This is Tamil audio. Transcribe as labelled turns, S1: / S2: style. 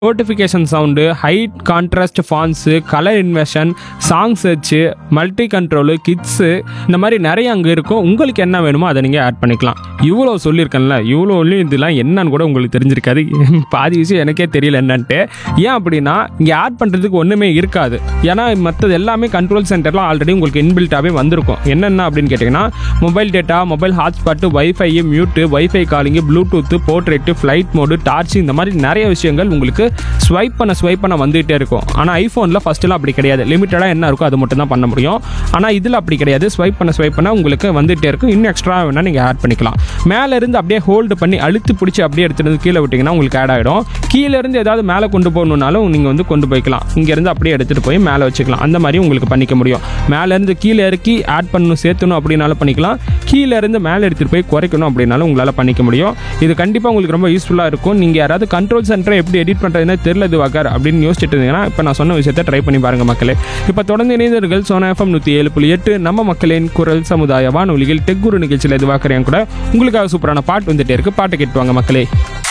S1: notification sound hide contrast fonts colour inversion song search multi control kids இந்த மாதிரி நிறைய அங்கே இருக்கும் உங்களுக்கு என்ன வேணுமோ அதை நீங்கள் ஆட் பண்ணிக்கலாம் இவ்வளோ சொல்லியிருக்கேன்ல இவ்வளோலையும் இதெல்லாம் என்னன்னு கூட உங்களுக்கு தெரிஞ்சிருக்காது பாதி விஷயம் எனக்கே தெரியல என்னன்ட்டு ஏன் அப்படின்னா இங்கே ஆட் பண்ணுறதுக்கு ஒன்றுமே இருக்காது ஏன்னா மற்றது எல்லாமே கண்ட்ரோல் சென்டரில் ஆல்ரெடி உங்களுக்கு இன்பில்ட்டாகவே வந்திருக்கும் என்னென்ன அப்படின்னு கேட்டிங்கன்னா mobile data mobile hotspot wifi mute wifi calling bluetooth portrait flight mode torch இந்த மாதிரி நிறைய விஷயங்கள் உங்களுக்கு ஸ்வைப் பண்ண ஸ்வைப் பண்ண வந்துகிட்டே இருக்கும் ஆனால் ஐஃபோனில் ஃபஸ்ட்டுலாம் அப்படி கிடையாது லிமிட்டடாக என்ன இருக்கோ அது மட்டும் தான் பண்ண முடியும் ஆனால் இதில் அப்படி கிடையாது ஸ்வைப் பண்ண ஸ்வைப் பண்ண உங்களுக்கு வந்துகிட்டே இருக்கும் இன்னும் எக்ஸ்ட்ரா வேணால் நீங்கள் ஆட் பண்ணிக்கலாம் மேலே இருந்து அப்படியே ஹோல்டு பண்ணி அழுத்தி பிடிச்சி அப்படியே எடுத்துட்டு வந்து கீழே விட்டிங்கன்னா உங்களுக்கு ஆட் ஆகிடும் கீழே இருந்து ஏதாவது மேலே கொண்டு போகணுன்னாலும் நீங்கள் வந்து கொண்டு போய்க்கலாம் இங்கேருந்து அப்படியே எடுத்துகிட்டு போய் மேலே வச்சுக்கலாம் அந்த மாதிரி உங்களுக்கு பண்ணிக்க முடியும் மேலேருந்து கீழே இறக்கி ஆட் பண்ணணும் சேர்த்தணும் அப்படின்னாலும் பண்ணிக்கலாம் கீழே இருந்து மேலே எடுத்துகிட்டு போய் குறைக்கணும் அப்படின்னாலும் உங்களால் பண்ணிக்க முடியும் இது கண்டிப்பாக உங்களுக்கு ரொம்ப யூஸ்ஃபுல்லாக இருக்கும் நீங்கள் யாராவது கண்ட்ரோல் சென்டரை எப்படி எடிட் பண்ணுறதுன்னு தெரியல இதுவாக்கார் அப்படின்னு யோசிச்சுட்டு இருந்தீங்கன்னா இப்போ நான் சொன்ன விஷயத்தை ட்ரை பண்ணி பாருங்கள் மக்களே இப்போ தொடர்ந்து இணைந்தவர்கள் சோனா எஃப்எம் நூற்றி ஏழு புள்ளி எட்டு நம்ம மக்களின் குரல் சமுதாய வானொலிகள் டெக் குரு நிகழ்ச்சியில் இதுவாக்குறேன் கூட உங்களுக்காக சூப்பரான பாட்டு வந்துட்டே இருக்கு பாட்டு கேட்டுவாங்க மக்களே